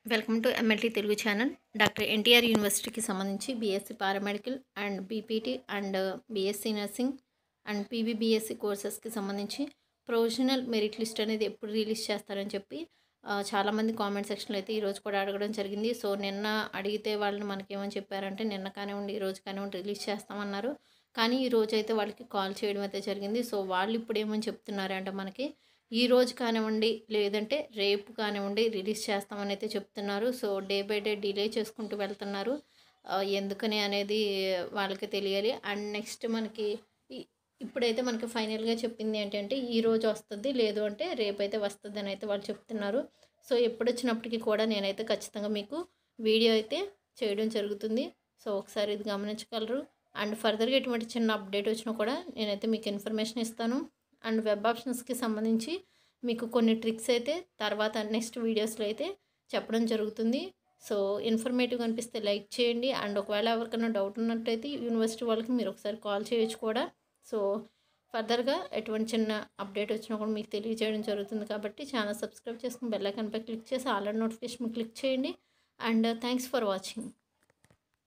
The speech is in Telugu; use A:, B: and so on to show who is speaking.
A: welcome to MLT Telugu channel doctor NTR యూనివర్సిటీకి సంబంధించి BSc paramedical and BPT and BSc nursing and PBBSc కోర్సెస్కి సంబంధించి ప్రొవిజనల్ మెరిట్ లిస్ట్ అనేది ఎప్పుడు రిలీజ్ చేస్తారని చెప్పి ఆ, చాలామంది కామెంట్ సెక్షన్లో అయితే ఈరోజు కూడా అడగడం జరిగింది సో నిన్న అడిగితే వాళ్ళని మనకేమని చెప్పారంటే నిన్న కానివ్వండి ఈ రోజు కానివ్వండి రిలీజ్ చేస్తామన్నారు కానీ ఈ రోజు అయితే వాళ్ళకి కాల్ చేయడం అయితే జరిగింది సో వాళ్ళు ఇప్పుడు ఏమని చెప్తున్నారంటే మనకి ఈ రోజు కానివ్వండి లేదంటే రేపు కానివ్వండి రిలీజ్ చేస్తామని అయితే చెప్తున్నారు so day by day delay చేసుకుంటూ వెళ్తున్నారు ఆ, ఎందుకని అనేది వాళ్ళకి తెలియాలి అండ్ నెక్స్ట్ మనకి ఈ- ఇప్పుడైతే మనకి ఫైనల్గా చెప్పింది ఏంటంటే ఈ రోజు వస్తుంది లేదు అంటే రేపు అయితే వస్తుంది అని అయితే వాళ్ళు చెప్తున్నారు సో ఎప్పుడు వచ్చినప్పటికీ కూడా నేనైతే ఖచ్చితంగా మీకు వీడియో అయితే చేయడం జరుగుతుంది సో ఒకసారి ఇది గమనించగలరు అండ్ ఫర్దర్గా ఎటువంటి చిన్న అప్డేట్ వచ్చినా కూడా నేనైతే మీకు ఇన్ఫర్మేషన్ ఇస్తాను అండ్ వెబ్ ఆప్షన్స్కి సంబంధించి మీకు కొన్ని ట్రిక్స్ అయితే తర్వాత నెక్స్ట్ వీడియోస్లో అయితే చెప్పడం జరుగుతుంది సో ఇన్ఫర్మేటివ్ అనిపిస్తే లైక్ చేయండి అండ్ ఒకవేళ ఎవరికైనా డౌట్ ఉన్నట్టయితే యూనివర్సిటీ వాళ్ళకి మీరు ఒకసారి కాల్ చేయొచ్చు కూడా సో ఫర్దర్గా ఎటువంటి చిన్న అప్డేట్ వచ్చినా కూడా మీకు తెలియజేయడం జరుగుతుంది కాబట్టి ఛానల్ సబ్స్క్రైబ్ చేసుకుని బెల్ ఐకాన్పై క్లిక్ చేసి ఆల్రెడీ నోటిఫికేషన్ క్లిక్ చేయండి అండ్ థ్యాంక్స్ ఫర్ వాచింగ్